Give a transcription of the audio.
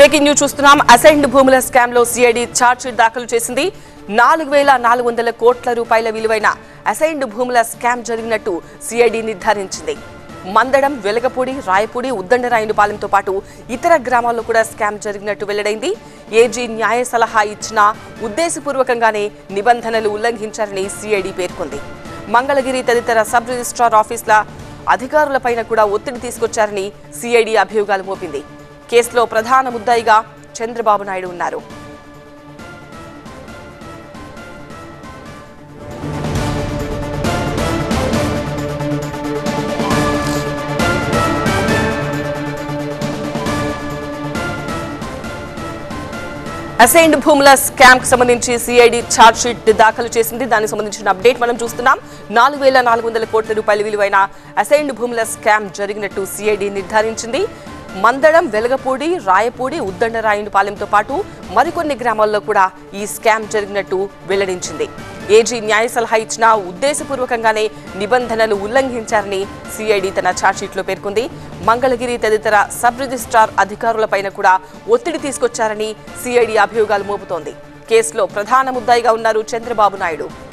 breaking news చూస్తున్నాం assigned భూముల scam లో సిఐడి ఛార్జ్ షీట్ దాఖలు చేసింది నాలుగు వేల నాలుగు వందల కోట్ల రూపాయల విలువైన అసైన్డ్ భూముల స్కామ్ జరిగినట్టు సిఐడి నిర్ధారించింది మందడం వెలగపూడి రాయపూడి ఉద్దండరాయునిపాలెంతో పాటు ఇతర గ్రామాల్లో కూడా స్కామ్ జరిగినట్టు వెల్లడైంది ఏజీ న్యాయ సలహా ఇచ్చినా ఉద్దేశపూర్వకంగానే నిబంధనలు ఉల్లంఘించారని సిఐడి పేర్కొంది మంగళగిరి తదితర సబ్ రిజిస్ట్రార్ ఆఫీసుల అధికారులపైన కూడా ఒత్తిడి తీసుకొచ్చారని సిఐడి అభియోగాలు మోపింది కేసులో ప్రధాన ముద్దాయిగా చంద్రబాబు నాయుడు ఉన్నారు అసైన్డ్ భూముల స్కామ్ కు సంబంధించి సిఐడి ఛార్జ్ షీట్ దాఖలు చేసింది దానికి సంబంధించిన అప్డేట్ మనం చూస్తున్నాం నాలుగు వేల నాలుగు వందల కోట్ల రూపాయల విలువైన అసైన్డ్ భూముల స్కామ్ జరిగినట్టు సిఐడి నిర్ధారించింది మందడం వెలగపూడి రాయపూడి ఉద్దండరాయునిపాలెంతో పాటు మరికొన్ని గ్రామాల్లో కూడా ఈ స్కామ్ జరిగినట్టు వెల్లడించింది ఏజీ న్యాయ సలహా ఇచ్చినా ఉద్దేశపూర్వకంగానే నిబంధనలు ఉల్లంఘించారని సిఐడి తన ఛార్జ్షీట్లో పేర్కొంది మంగళగిరి తదితర సబ్ రిజిస్ట్రార్ అధికారులపైన కూడా ఒత్తిడి తీసుకొచ్చారని సిఐడి అభియోగాలు మోపుతోంది కేసులో ప్రధాన ముద్దాయిగా ఉన్నారు చంద్రబాబు నాయుడు